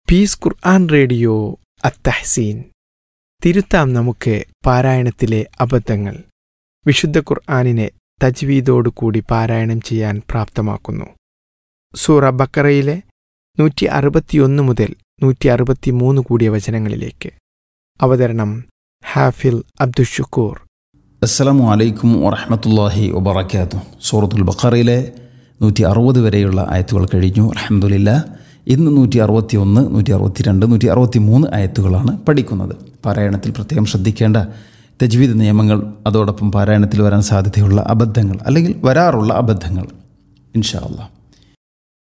piece ഖുർആൻ radio അത്തഹസീൻ തിരുത്താം നമുക്ക് പാരായണത്തിലെ അബദ്ധങ്ങൾ വിശുദ്ധ ഖുർആാനിനെ തജ്വീദോടുകൂടി പാരായണം ചെയ്യാൻ പ്രാപ്തമാക്കുന്നു സൂറ ബക്കറയിലെ നൂറ്റി അറുപത്തിയൊന്ന് മുതൽ നൂറ്റി അറുപത്തിമൂന്ന് കൂടിയ വചനങ്ങളിലേക്ക് അവതരണം ഹാഫിൽ അബ്ദുഷുക്കൂർ അസ്സലാമു അലൈക്കും വറഹമത്തല്ലാഹി വബർക്കാത്തു സൂറത്തുൽ ബഖറയിലെ നൂറ്റി അറുപത് വരെയുള്ള ആയത്തുകൾ കഴിഞ്ഞു അലഹമുല്ല ഇന്ന് നൂറ്റി അറുപത്തി ഒന്ന് നൂറ്റി അറുപത്തി രണ്ട് നൂറ്റി അറുപത്തി മൂന്ന് ആയത്തുകളാണ് പഠിക്കുന്നത് പാരായണത്തിൽ പ്രത്യേകം ശ്രദ്ധിക്കേണ്ട തജ്വീദ് നിയമങ്ങൾ അതോടൊപ്പം പാരായണത്തിൽ വരാൻ സാധ്യതയുള്ള അബദ്ധങ്ങൾ അല്ലെങ്കിൽ വരാറുള്ള അബദ്ധങ്ങൾ ഇൻഷാ അള്ളാഹ്